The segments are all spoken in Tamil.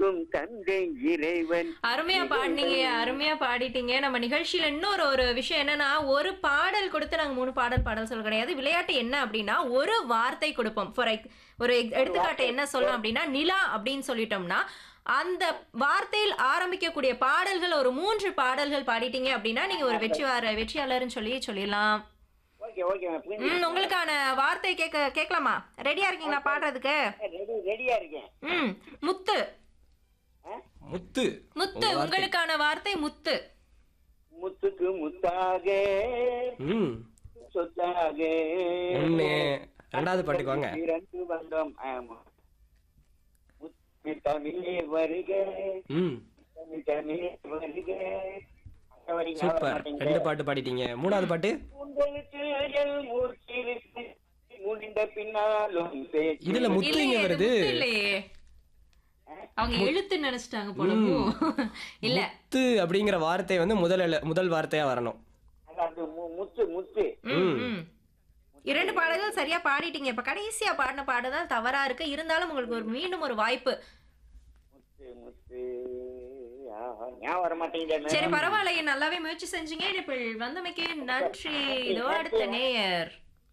மூன்றுக்கும் தந்தை இறைவன் அருமையா பாடினீங்க அருமையா பாடிட்டீங்க நம்ம நிகழ்ச்சியில இன்னொரு ஒரு விஷயம் என்னன்னா ஒரு பாடல் கொடுத்து நாங்க மூணு பாடல் பாடல் சொல்ல கிடையாது விளையாட்டு என்ன அப்படின்னா ஒரு வார்த்தை கொடுப்போம் ஃபார் ஒரு ex- எடுத்துக்காட்டு என்ன சொல்லலாம் அப்படின்னா நிலா அப்படின்னு சொல்லிட்டோம்னா அந்த வார்த்தையில் ஆரம்பிக்கக்கூடிய பாடல்கள் ஒரு மூன்று பாடல்கள் பாடிட்டீங்க அப்படின்னா நீங்க ஒரு வெற்றியாளர் வெற்றியாளர்னு சொல்லி சொல்லிடலாம் ஓகே ஓகே ம் உங்களுக்கான வார்த்தை கேட்க கேட்கலாமா ரெடியா இருக்கீங்களா பாடுறதுக்கு ரெடி ரெடியா இருக்கேன் ம் முத்து முத்து முத்து உங்களுக்கான வார்த்தை முத்து முத்துக்கு முத்தாக ம் சொத்தாக ஒண்ணு ரெண்டாவது பாட்டுக்கு வாங்க இரண்டு வந்தோம் ஆமா முத்து தமிழே வருக ம் தமிழ் தமிழே வருக அந்த வரி ஞாபகம் சூப்பர் மாட்டேங்குதே. ரெண்டு பாட்டு பாடிட்டீங்க மூணாவது பாட்டு உங்களுக்கு எல் மூர்த்திருக்கு முடிந்த பின்னாலும் பேச்சு. இதுல முத்து இங்க இல்லையே இது வருது முத்து இல்லையே அவங்க எழுத்து நினைச்சிட்டாங்க போல போ. இல்ல முத்து அப்படிங்கிற வார்த்தை வந்து முதல் எழு- முதல் வார்த்தையா வரணும் அதாவது மு- முத்து முத்து ம், ம். இரண்டு பாடல்கள் சரியா பாடிட்டீங்க இப்ப கடைசியா பாடின பாடுதான் தவறா இருக்கு இருந்தாலும் உங்களுக்கு ஒரு மீண்டும் ஒரு வாய்ப்பு முத்து முத்து ஆஹா, ஞாபகம் வர மாட்டேங்குது சரி பரவாயில்ல நல்லாவே முயற்சி செஞ்சீங்க இப்போ வந்தமைக்கு நன்றி இதோ அடுத்த நேயர்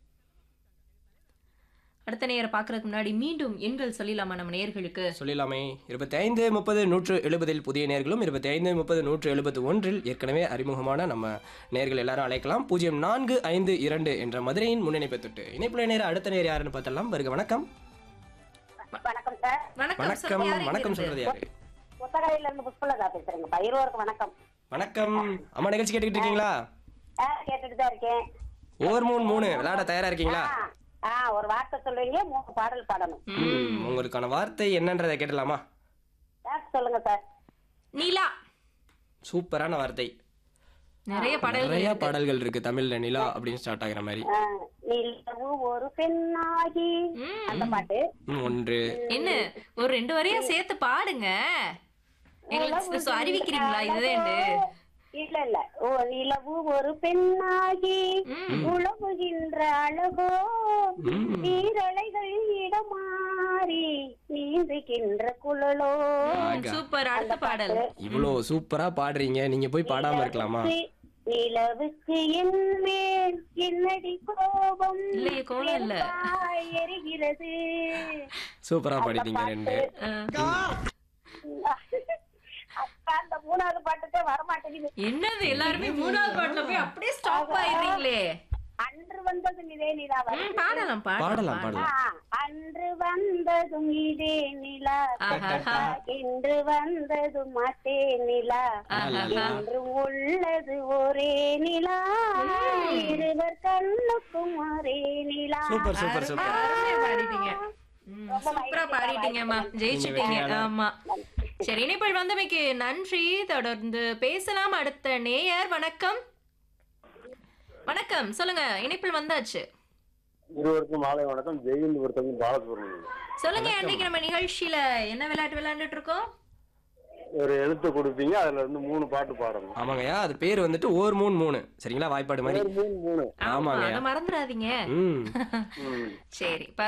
அடுத்த நேயரை பாக்குறதுக்கு முன்னாடி மீண்டும் எண்கள் சொல்லிடலாமா நம்ம நேயர்களுக்கு சொல்லிடலாமே இருபத்தி ஐந்து முப்பது நூற்று எழுபதில் புதிய நேர்களும் இருபத்தி ஐந்து முப்பது நூற்று எழுபத்தி ஒன்றில் ஏற்கனவே அறிமுகமான நம்ம நேர்கள் எல்லாரும் அழைக்கலாம் பூஜ்ஜியம் நான்கு ஐந்து இரண்டு என்ற மதுரையின் முன்னிணைப்பை தொட்டு இணைப்புல நேர அடுத்த நேர் யாருன்னு பார்த்தலாம் வருக வணக்கம் வணக்கம் சார் வணக்கம் வணக்கம் சொல்லுங்க, யார் வணக்கம் இங்கிருந்து? சொல்றது யாரு புத்தகையில இருந்து புஷ்பலதா பேசுறேங்கப்பா இருவருக்கு வணக்கம் வணக்கம் அம்மா நிகழ்ச்சி கேட்டுக்கிட்டு இருக்கீங்களா ஆ, கேட்டுட்டு தான் இருக்கேன் ஓவர் மூணு மூணு விளையாட தயாரா இருக்கீங்களா ஆ, ஆ ஒரு வார்த்தை சொல்றீங்க மூணு பாடல் பாடணும் ம், உங்களுக்கான வார்த்தை என்னன்றதை கேட்டலாமா சார் சொல்லுங்க சார் நிலா சூப்பரான வார்த்தை நிறைய பாடல்கள் நிறைய இருக்கு. பாடல்கள் இருக்கு தமிழ்ல நிலா அப்படின்னு ஸ்டார்ட் ஆகுற மாதிரி ஆ, நிலவு ஒரு பெண்ணாகி ம். அந்த பாட்டு ம், ஒன்று என்ன ஒரு ரெண்டு வரையும் சேர்த்து பாடுங்க எங்களுக்கு சொ- அறிவிக்கிறீங்களா இதுதான் இல்ல இல்ல ஓ நிலவு ஒரு பெண்ணாகி ம். உழவுகின்ற அழகோ ம். நீரலைகள் இடமாறி நீந்துகின்ற குழலோ ஆகா. சூப்பர் அடுத்த பாடல் இவ்வளோ சூப்பரா பாடுறீங்க நீங்க போய் பாடாம இருக்கலாமா நிலவுக்கு என் மேல் என்னடி கோபம் இல்லையே, கோபம் இல்ல. நெருப்பாய் எரிகிறது சூப்பரா பாடிட்டீங்க ரெண்டு அஹ், அக்கா அந்த மூணாவது பாட்டுக்கே வரமாட்டேங்குது என்னது எல்லாருமே மூணாவது பாட்டுல போய் அப்படியே ஸ்டாப் ஆயிடுறீங்களே அன்று வந்ததும் இதே நிலா ம், பாடலாம் பாடலாம் பாடலாம் ஆ, பாடலாம் அன்று வந்ததும் இதே நிலா ஆஹாஹா. இன்று வந்ததும் மத்தே நிலா ஆஹாஹா. என்று உள்ளது ஒரே நிலா இருவர் கண்ணுக்கும் ஒரே நிலா சூப்பர் சூப்பர் சூப்பர் அருமையா பாடிட்டீங்க ம், சூப்பரா பாடிட்டீங்கம்மா ஜெயிச்சிட்டீங்க ஆமா சரி இனிப்பல் வந்தமைக்கு நன்றி தொடர்ந்து பேசலாம் அடுத்த நேயர் வணக்கம் வணக்கம் சொல்லுங்க இணைப்பில் வந்தாச்சு இருவருக்கும் மாலை வணக்கம் ஜெயில் ஒருத்தவங்க பாலசுப்ரமணியம் சொல்லுங்க அன்னைக்கு நம்ம நிகழ்ச்சியில என்ன விளையாட்டு விளையாண்டுட்டு இருக்கோம் ஒரு எழுத்து கொடுப்பீங்க அதுல இருந்து மூணு பாட்டு பாடணும் ஆமாங்கய்யா அது பேர் வந்துட்டு ஓர் மூணு மூணு சரிங்களா வாய்ப்பாடு மாதிரி ஒரு மூணு மூணு ஆமா ஆமாங்க அதை மறந்துடாதீங்க ம் ம் சரி